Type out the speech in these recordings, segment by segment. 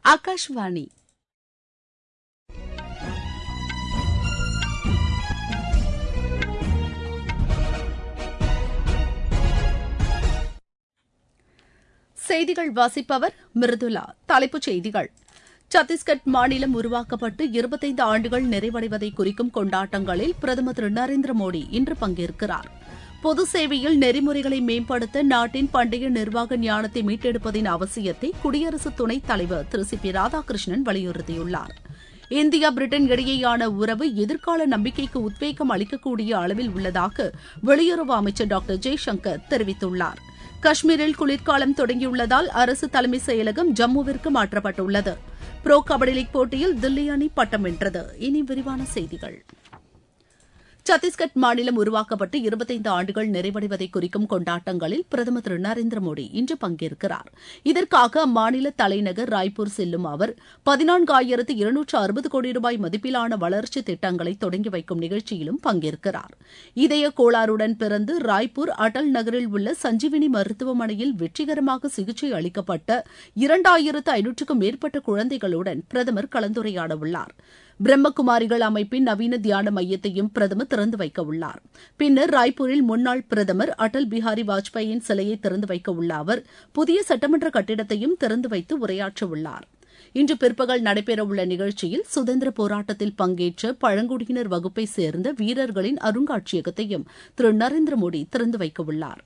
ಆಕಾಶವಾಣಿ செய்திகள் வாசிப்பவர் மிருதுலா தலைப்புச் செய்திகள் சத்தீஸ்கட் மாநிலம் உருவாக்கப்பட்டு இருபத்தைந்து ஆண்டுகள் நிறைவடைவதை குறிக்கும் கொண்டாட்டங்களில் பிரதமர் திரு நரேந்திர மோடி இன்று பங்கேற்கிறார் பொது சேவையில் நெறிமுறைகளை மேம்படுத்த நாட்டின் பண்டைய நிர்வாக ஞானத்தை மீட்டெடுப்பதின் அவசியத்தை குடியரசு துணைத் தலைவர் திரு சி பி ராதாகிருஷ்ணன் வலியுறுத்தியுள்ளார் இந்தியா பிரிட்டன் இடையேயான உறவு எதிர்கால நம்பிக்கைக்கு உத்வேகம் அளிக்கக்கூடிய அளவில் உள்ளதாக வெளியுறவு அமைச்சர் டாக்டர் ஜெய்சங்கர் தெரிவித்துள்ளார் காஷ்மீரில் குளிர்காலம் தொடங்கியுள்ளதால் அரசு தலைமை செயலகம் ஜம்முவிற்கு மாற்றப்பட்டுள்ளது புரோ கபடி லீக் போட்டியில் தில்லி அணி பட்டம் வென்றது இனி விரிவான செய்திகள் சத்தீஸ்கட் மாநிலம் உருவாக்கப்பட்டு இருபத்தைந்து ஆண்டுகள் நிறைவடைவதை குறிக்கும் கொண்டாட்டங்களில் பிரதமர் திரு நரேந்திர மோடி இன்று பங்கேற்கிறார் இதற்காக அம்மாநில தலைநகர் ராய்ப்பூர் செல்லும் அவர் பதினான்காயிரத்து இருநூற்று அறுபது கோடி ரூபாய் மதிப்பிலான வளர்ச்சி திட்டங்களை தொடங்கி வைக்கும் நிகழ்ச்சியிலும் பங்கேற்கிறார் இதய கோளாறுடன் பிறந்து ராய்ப்பூர் அடல் நகரில் உள்ள சஞ்சீவினி மருத்துவமனையில் வெற்றிகரமாக சிகிச்சை அளிக்கப்பட்ட இரண்டாயிரத்து ஐநூற்றுக்கும் மேற்பட்ட குழந்தைகளுடன் பிரதமர் கலந்துரையாட உள்ளார் பிரம்மகுமாரிகள் அமைப்பின் நவீன தியான மையத்தையும் பிரதமர் திறந்து வைக்க உள்ளார் பின்னர் ராய்ப்பூரில் முன்னாள் பிரதமர் அடல் பிஹாரி வாஜ்பாயின் சிலையை திறந்து வைக்க உள்ள அவர் புதிய சட்டமன்ற கட்டிடத்தையும் திறந்து வைத்து உரையாற்ற உள்ளார் இன்று பிற்பகல் நடைபெறவுள்ள நிகழ்ச்சியில் சுதந்திர போராட்டத்தில் பங்கேற்ற பழங்குடியினர் வகுப்பை சேர்ந்த வீரர்களின் அருங்காட்சியகத்தையும் திரு நரேந்திர மோடி திறந்து வைக்க உள்ளார்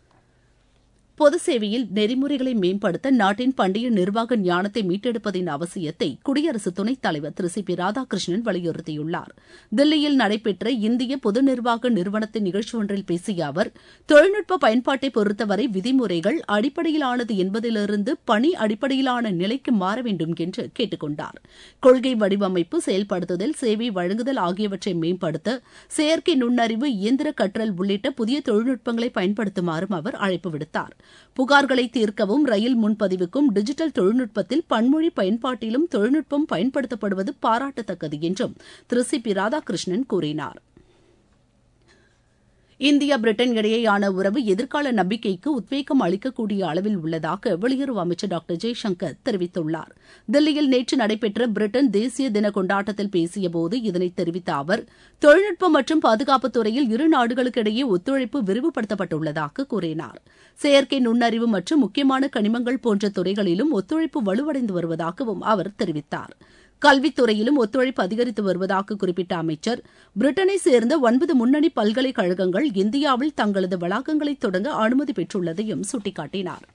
பொது சேவையில் நெறிமுறைகளை மேம்படுத்த நாட்டின் பண்டைய நிர்வாக ஞானத்தை மீட்டெடுப்பதின் அவசியத்தை குடியரசு துணைத் தலைவர் திரு சி பி ராதாகிருஷ்ணன் வலியுறுத்தியுள்ளார் தில்லியில் நடைபெற்ற இந்திய பொது நிர்வாக நிறுவனத்தின் நிகழ்ச்சி ஒன்றில் பேசிய அவர் தொழில்நுட்ப பயன்பாட்டை பொறுத்தவரை விதிமுறைகள் அடிப்படையிலானது என்பதிலிருந்து பணி அடிப்படையிலான நிலைக்கு மாற வேண்டும் என்று கேட்டுக் கொண்டார் கொள்கை வடிவமைப்பு செயல்படுத்துதல் சேவை வழங்குதல் ஆகியவற்றை மேம்படுத்த செயற்கை நுண்ணறிவு இயந்திர கற்றல் உள்ளிட்ட புதிய தொழில்நுட்பங்களை பயன்படுத்துமாறும் அவர் அழைப்பு விடுத்தார் புகார்களை தீர்க்கவும் ரயில் முன்பதிவுக்கும் டிஜிட்டல் தொழில்நுட்பத்தில் பன்மொழி பயன்பாட்டிலும் தொழில்நுட்பம் பயன்படுத்தப்படுவது பாராட்டத்தக்கது என்றும் திரு சி பி ராதாகிருஷ்ணன் கூறினார் இந்தியா பிரிட்டன் இடையேயான உறவு எதிர்கால நம்பிக்கைக்கு உத்வேகம் அளிக்கக்கூடிய அளவில் உள்ளதாக வெளியுறவு அமைச்சர் டாக்டர் ஜெய்சங்கர் தெரிவித்துள்ளார் தில்லியில் நேற்று நடைபெற்ற பிரிட்டன் தேசிய தின கொண்டாட்டத்தில் பேசியபோது இதனை தெரிவித்த அவர் தொழில்நுட்பம் மற்றும் பாதுகாப்புத் துறையில் இரு நாடுகளுக்கிடையே ஒத்துழைப்பு விரிவுபடுத்தப்பட்டுள்ளதாக கூறினார் செயற்கை நுண்ணறிவு மற்றும் முக்கியமான கனிமங்கள் போன்ற துறைகளிலும் ஒத்துழைப்பு வலுவடைந்து வருவதாகவும் அவர் தெரிவித்தார் கல்வித்துறையிலும் ஒத்துழைப்பு அதிகரித்து வருவதாக குறிப்பிட்ட அமைச்சர் பிரிட்டனை சேர்ந்த ஒன்பது முன்னணி பல்கலைக்கழகங்கள் இந்தியாவில் தங்களது வளாகங்களை தொடங்க அனுமதி பெற்றுள்ளதையும் சுட்டிக்காட்டினார்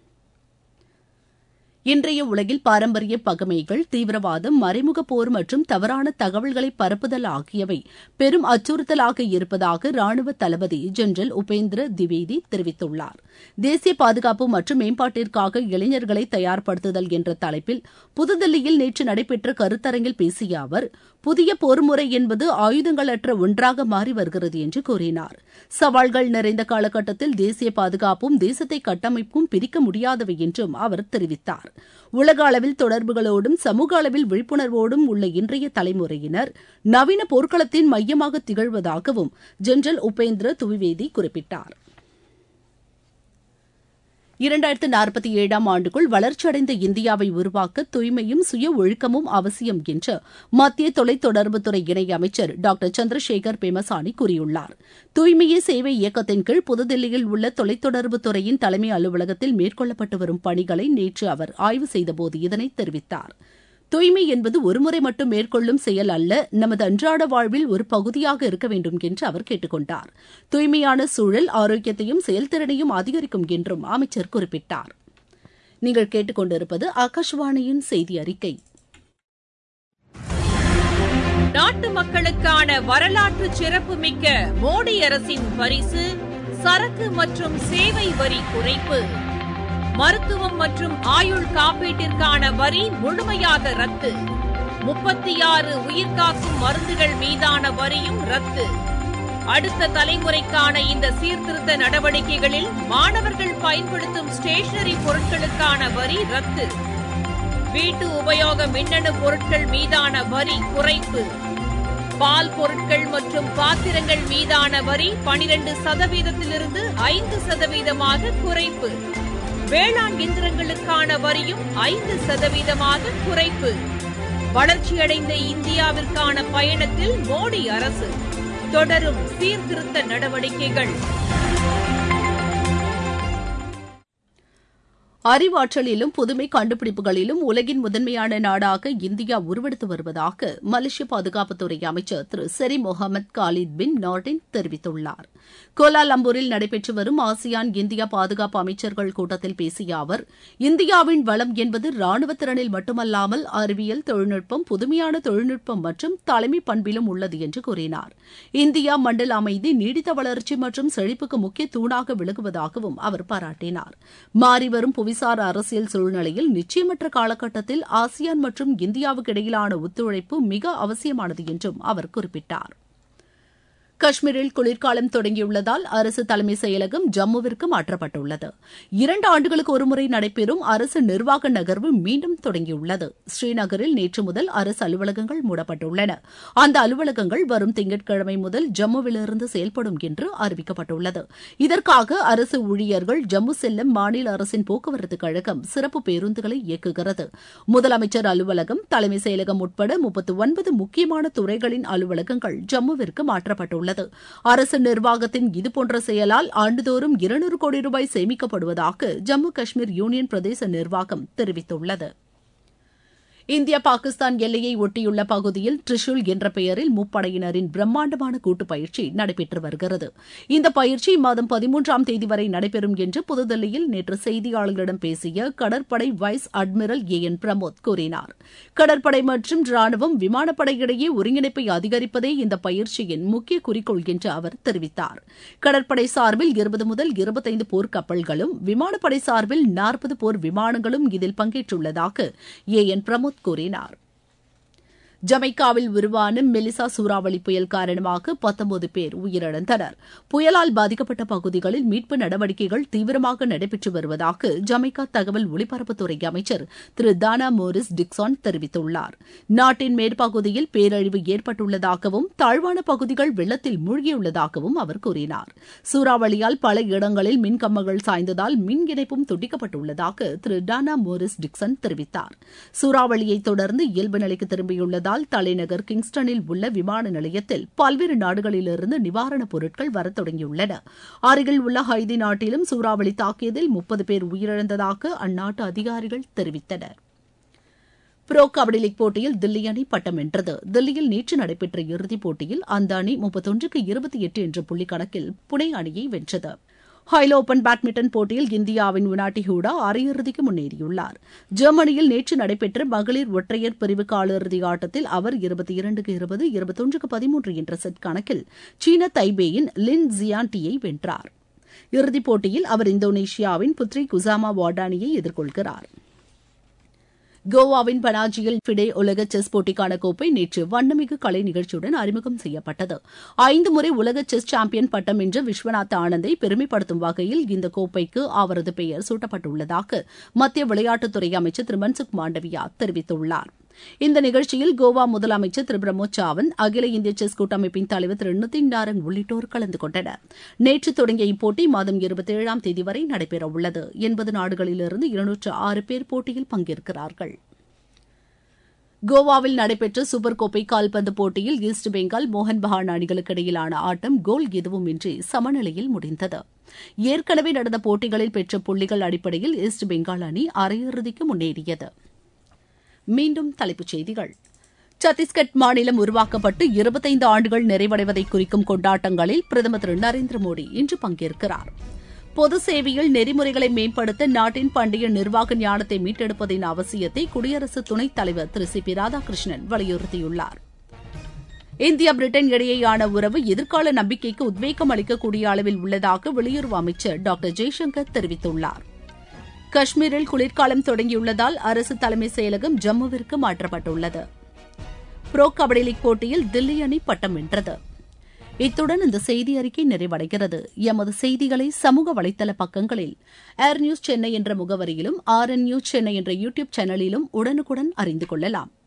இன்றைய உலகில் பாரம்பரிய பகமைகள் தீவிரவாதம் மறைமுக போர் மற்றும் தவறான தகவல்களை பரப்புதல் ஆகியவை பெரும் அச்சுறுத்தலாக இருப்பதாக ராணுவ தளபதி ஜெனரல் உபேந்திர திவேதி தெரிவித்துள்ளார் தேசிய பாதுகாப்பு மற்றும் மேம்பாட்டிற்காக இளைஞர்களை தயார்படுத்துதல் என்ற தலைப்பில் புதுதில்லியில் நேற்று நடைபெற்ற கருத்தரங்கில் பேசிய அவர் புதிய போர்முறை என்பது ஆயுதங்களற்ற ஒன்றாக மாறி வருகிறது என்று கூறினார் சவால்கள் நிறைந்த காலகட்டத்தில் தேசிய பாதுகாப்பும் தேசத்தை கட்டமைப்பும் பிரிக்க முடியாதவை என்றும் அவர் தெரிவித்தார் உலக அளவில் தொடர்புகளோடும் சமூக அளவில் விழிப்புணர்வோடும் உள்ள இன்றைய தலைமுறையினர் நவீன போர்க்களத்தின் மையமாக திகழ்வதாகவும் ஜெனரல் உபேந்திர துவிவேதி குறிப்பிட்டார் இரண்டாயிரத்து நாற்பத்தி ஏழாம் ஆண்டுக்குள் வளர்ச்சியடைந்த இந்தியாவை உருவாக்க தூய்மையும் சுய ஒழுக்கமும் அவசியம் என்று மத்திய தொலைத்தொடர்புத்துறை இணையமைச்சர் டாக்டர் சந்திரசேகர் பெமசானி கூறியுள்ளார் தூய்மையே சேவை இயக்கத்தின் கீழ் புதுதில்லியில் உள்ள தொலைத்தொடர்புத்துறையின் தலைமை அலுவலகத்தில் மேற்கொள்ளப்பட்டு வரும் பணிகளை நேற்று அவர் ஆய்வு செய்தபோது இதனை தெரிவித்தார் தூய்மை என்பது ஒருமுறை மட்டும் மேற்கொள்ளும் செயல் அல்ல நமது அன்றாட வாழ்வில் ஒரு பகுதியாக இருக்க வேண்டும் என்று அவர் கேட்டுக் கொண்டார் தூய்மையான சூழல் ஆரோக்கியத்தையும் செயல்திறனையும் அதிகரிக்கும் என்றும் அமைச்சர் குறிப்பிட்டார் நீங்கள் கேட்டுக்கொண்டிருப்பது ஆகாஷவாணியின் செய்தி அறிக்கை நாட்டு மக்களுக்கான வரலாற்று சிறப்புமிக்க மோடி அரசின் பரிசு சரக்கு மற்றும் சேவை வரி குறைப்பு மருத்துவம் மற்றும் ஆயுள் காப்பீட்டிற்கான வரி முழுமையாக ரத்து முப்பத்தி ஆறு உயிர்காக்கும் மருந்துகள் மீதான வரியும் ரத்து அடுத்த தலைமுறைக்கான இந்த சீர்திருத்த நடவடிக்கைகளில் மாணவர்கள் பயன்படுத்தும் ஸ்டேஷனரி பொருட்களுக்கான வரி ரத்து வீட்டு உபயோக மின்னணு பொருட்கள் மீதான வரி குறைப்பு பால் பொருட்கள் மற்றும் பாத்திரங்கள் மீதான வரி பனிரெண்டு சதவீதத்திலிருந்து ஐந்து சதவீதமாக குறைப்பு வேளாண் இயந்திரங்களுக்கான வரியும் ஐந்து சதவீதமாக குறைப்பு வளர்ச்சியடைந்த இந்தியாவிற்கான பயணத்தில் மோடி அரசு தொடரும் சீர்திருத்த நடவடிக்கைகள் அறிவாற்றலிலும் புதுமை கண்டுபிடிப்புகளிலும் உலகின் முதன்மையான நாடாக இந்தியா உருவெடுத்து வருவதாக மலேசிய பாதுகாப்புத்துறை அமைச்சர் திரு செரி முகமது காலித் பின் நார்டின் தெரிவித்துள்ளார் கோலாலம்பூரில் நடைபெற்று வரும் ஆசியான் இந்தியா பாதுகாப்பு அமைச்சர்கள் கூட்டத்தில் பேசிய அவர் இந்தியாவின் வளம் என்பது ராணுவ திறனில் மட்டுமல்லாமல் அறிவியல் தொழில்நுட்பம் புதுமையான தொழில்நுட்பம் மற்றும் தலைமை பண்பிலும் உள்ளது என்று கூறினார் இந்தியா மண்டல அமைதி நீடித்த வளர்ச்சி மற்றும் செழிப்புக்கு முக்கிய தூணாக விளங்குவதாகவும் அவர் பாராட்டினார் மாறிவரும் புவிசார் அரசியல் சூழ்நிலையில் நிச்சயமற்ற காலகட்டத்தில் ஆசியான் மற்றும் இந்தியாவுக்கு இடையிலான ஒத்துழைப்பு மிக அவசியமானது என்றும் அவர் குறிப்பிட்டார் காஷ்மீரில் குளிர்காலம் தொடங்கியுள்ளதால் அரசு தலைமை செயலகம் ஜம்முவிற்கு மாற்றப்பட்டுள்ளது இரண்டு ஆண்டுகளுக்கு ஒருமுறை நடைபெறும் அரசு நிர்வாக நகர்வு மீண்டும் தொடங்கியுள்ளது ஸ்ரீநகரில் நேற்று முதல் அரசு அலுவலகங்கள் மூடப்பட்டுள்ளன அந்த அலுவலகங்கள் வரும் திங்கட்கிழமை முதல் ஜம்முவிலிருந்து செயல்படும் என்று அறிவிக்கப்பட்டுள்ளது இதற்காக அரசு ஊழியர்கள் ஜம்மு செல்லும் மாநில அரசின் போக்குவரத்து கழகம் சிறப்பு பேருந்துகளை இயக்குகிறது முதலமைச்சர் அலுவலகம் தலைமை செயலகம் உட்பட முப்பத்து ஒன்பது முக்கியமான துறைகளின் அலுவலகங்கள் ஜம்முவிற்கு மாற்றப்பட்டுள்ளது உள்ளது அரசு நிர்வாகத்தின் இதுபோன்ற செயலால் ஆண்டுதோறும் இருநூறு கோடி ரூபாய் சேமிக்கப்படுவதாக ஜம்மு காஷ்மீர் யூனியன் பிரதேச நிர்வாகம் தெரிவித்துள்ளது இந்தியா பாகிஸ்தான் எல்லையை ஒட்டியுள்ள பகுதியில் ட்ரிஷுல் என்ற பெயரில் முப்படையினரின் பிரம்மாண்டமான கூட்டு பயிற்சி நடைபெற்று வருகிறது இந்த பயிற்சி இம்மாதம் பதிமூன்றாம் தேதி வரை நடைபெறும் என்று புதுதில்லியில் நேற்று செய்தியாளர்களிடம் பேசிய கடற்படை vice admiral A N Pramod கூறினார் கடற்படை மற்றும் ராணுவம் விமானப்படை இடையே ஒருங்கிணைப்பை அதிகரிப்பதே இந்த பயிற்சியின் முக்கிய குறிக்கோள் என்று அவர் தெரிவித்தார் கடற்படை சார்பில் இருபது முதல் இருபத்தைந்து போர் கப்பல்களும் விமானப்படை சார்பில் நாற்பது போர் விமானங்களும் இதில் பங்கேற்றுள்ளதாக ஏ என் பிரமோத் கூறினார் ஜமைக்காவில் உருவான மெலிசா சூறாவளி புயல் காரணமாக பத்தொன்பது பேர் உயிரிழந்தனர் புயலால் பாதிக்கப்பட்ட பகுதிகளில் மீட்பு நடவடிக்கைகள் தீவிரமாக நடைபெற்று வருவதாக ஜமைக்கா தகவல் ஒலிபரப்புத்துறை அமைச்சர் திரு தானா மோரிஸ் டிக்சான் தெரிவித்துள்ளார் நாட்டின் மேற்பகுதியில் பேரழிவு ஏற்பட்டுள்ளதாகவும் தாழ்வான பகுதிகள் வெள்ளத்தில் மூழ்கியுள்ளதாகவும் அவர் கூறினார் சூறாவளியால் பல இடங்களில் மின்கம்பங்கள் சாய்ந்ததால் மின் இணைப்பும் துண்டிக்கப்பட்டுள்ளதாக திரு டானா மோரிஸ் டிக்சன் தெரிவித்தார் சூறாவளியை தொடர்ந்து இயல்பு நிலைக்கு திரும்பியுள்ளதால் இருப்பதால் தலைநகர் கிங்ஸ்டனில் உள்ள விமான நிலையத்தில் பல்வேறு நாடுகளிலிருந்து நிவாரணப் பொருட்கள் வரத் தொடங்கியுள்ளன அருகில் உள்ள ஹைதி நாட்டிலும் சூறாவளி தாக்கியதில் முப்பது பேர் உயிரிழந்ததாக அந்நாட்டு அதிகாரிகள் தெரிவித்தனர் புரோ கபடி லீக் போட்டியில் தில்லி அணி பட்டம் வென்றது தில்லியில் நேற்று நடைபெற்ற இறுதிப் போட்டியில் அந்த அணி முப்பத்தொன்றுக்கு இருபத்தி எட்டு என்ற புள்ளி கணக்கில் புனே அணியை வென்றது ஹைலோ ஓபன் பேட்மிண்டன் போட்டியில் இந்தியாவின் வினாட்டி ஹூடா அரையிறுதிக்கு முன்னேறியுள்ளார் ஜெர்மனியில் நேற்று நடைபெற்ற மகளிர் ஒற்றையர் பிரிவு காலிறுதி ஆட்டத்தில் அவர் இருபத்தி இரண்டுக்கு இருபது இருபத்தொன்றுக்கு பதிமூன்று என்ற செட் கணக்கில் சீன தைபேயின் லின் ஜியான்டியை வென்றார் இறுதிப் போட்டியில் அவர் இந்தோனேஷியாவின் புத்ரி குசாமா வாடானியை எதிர்கொள்கிறார் கோவாவின் பனாஜியில் ஃபிடே உலக செஸ் போட்டிக்கான கோப்பை நேற்று வண்ணமிகு கலை நிகழ்ச்சியுடன் அறிமுகம் செய்யப்பட்டது ஐந்து முறை உலக செஸ் சாம்பியன் பட்டம் வென்ற விஸ்வநாத் ஆனந்தை பெருமைப்படுத்தும் வகையில் இந்த கோப்பைக்கு அவரது பெயர் சூட்டப்பட்டுள்ளதாக மத்திய விளையாட்டுத்துறை அமைச்சர் திரு மன்சுக் மாண்டவியா தெரிவித்துள்ளார் இந்த நிகழ்ச்சியில் கோவா முதலமைச்சர் திரு பிரமோத் சாவந்த் அகில இந்திய செஸ் கூட்டமைப்பின் தலைவர் திரு நிதின் நாரங் உள்ளிட்டோர் கலந்து கொண்டனர் நேற்று தொடங்கிய இப்போட்டி மாதம் இருபத்தி ஏழாம் தேதி வரை நடைபெறவுள்ளது எண்பது நாடுகளிலிருந்து இருநூற்று ஆறு பேர் போட்டியில் பங்கேற்கிறார்கள் கோவாவில் நடைபெற்ற சூப்பர் கோப்பை கால்பந்து போட்டியில் ஈஸ்ட் பெங்கால் மோகன் பகான் அணிகளுக்கு இடையிலான ஆட்டம் கோல் எதுவுமின்றி சமநிலையில் முடிந்தது ஏற்கனவே நடந்த போட்டிகளில் பெற்ற புள்ளிகள் அடிப்படையில் ஈஸ்ட் பெங்கால் அணி அரையிறுதிக்கு முன்னேறியது மீண்டும் தலைப்புச் செய்திகள் சத்தீஸ்கட் மாநிலம் உருவாக்கப்பட்டு இருபத்தைந்து ஆண்டுகள் நிறைவடைவதை குறிக்கும் கொண்டாட்டங்களில் பிரதமர் திரு நரேந்திர மோடி இன்று பங்கேற்கிறார் பொது சேவையில் நெறிமுறைகளை மேம்படுத்த நாட்டின் பண்டைய நிர்வாக ஞானத்தை மீட்டெடுப்பதின் அவசியத்தை குடியரசு துணைத் தலைவர் திரு சி பி ராதாகிருஷ்ணன் வலியுறுத்தியுள்ளார் இந்தியா பிரிட்டன் இடையேயான உறவு எதிர்கால நம்பிக்கைக்கு உத்வேகம் அளிக்கக்கூடிய அளவில் உள்ளதாக வெளியுறவு அமைச்சர் டாக்டர் ஜெய்சங்கர் தெரிவித்துள்ளார் காஷ்மீரில் குளிர்காலம் தொடங்கியுள்ளதால் அரசு தலைமை செயலகம் ஜம்முவிற்கு மாற்றப்பட்டுள்ளது புரோ கபடி லீக் போட்டியில் தில்லி அணி பட்டம் வென்றது இத்துடன் இந்த செய்தி அறிக்கை நிறைவடைகிறது எமது செய்திகளை சமூக வலைதள பக்கங்களில் ஏர் நியூஸ் சென்னை என்ற முகவரியிலும் ஆர் என் நியூஸ் சென்னை என்ற யூடியூப் சேனலிலும் உடனுக்குடன் அறிந்து கொள்ளலாம்